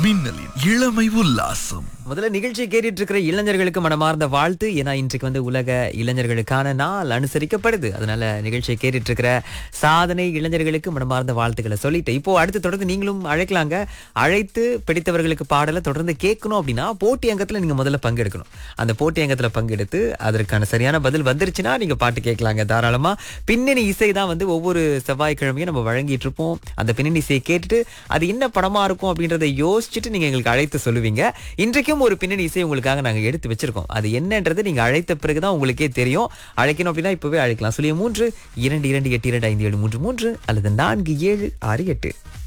மின்னலின் இளமை உல்லாசம் முதல்ல நிகழ்ச்சியை கேட்டுட்டு இருக்கிற இளைஞர்களுக்கு மனமார்ந்த வாழ்த்து ஏன்னா இன்றைக்கு வந்து உலக இளைஞர்களுக்கான நாள் அனுசரிக்கப்படுது அதனால நிகழ்ச்சியை கேட்டுட்டு இருக்கிற சாதனை இளைஞர்களுக்கு மனமார்ந்த வாழ்த்துக்களை சொல்லிட்டு இப்போ அடுத்து தொடர்ந்து நீங்களும் அழைக்கலாங்க அழைத்து பிடித்தவர்களுக்கு பாடலை தொடர்ந்து கேட்கணும் அப்படின்னா போட்டி அங்கத்துல நீங்க முதல்ல பங்கெடுக்கணும் அந்த போட்டி அங்கத்துல பங்கெடுத்து அதற்கான சரியான பதில் வந்துருச்சுன்னா நீங்க பாட்டு கேட்கலாங்க தாராளமா பின்னணி இசை தான் வந்து ஒவ்வொரு செவ்வாய்க்கிழமையும் நம்ம வழங்கிட்டு இருப்போம் அந்த பின்னணி இசையை கேட்டுட்டு அது என்ன படமா இருக்கும் அப்படின்றத யோசிச்சுட்டு நீங்க எங்களுக்கு அழைத்து சொல்லுவீங்க இன்றைக்கும் ஒரு பின்னணி இசை உங்களுக்காக நாங்க எடுத்து வச்சிருக்கோம் அது என்னன்றது நீங்க அழைத்த பிறகுதான் உங்களுக்கே தெரியும் அழைக்கணும் அப்படின்னா இப்பவே அழைக்கலாம் சொல்லிய மூன்று இரண்டு இரண்டு எட்டு இரண்டு ஐந்து ஏழு மூன்று மூன்று அல்லது நான்கு ஏழு ஆறு எட்டு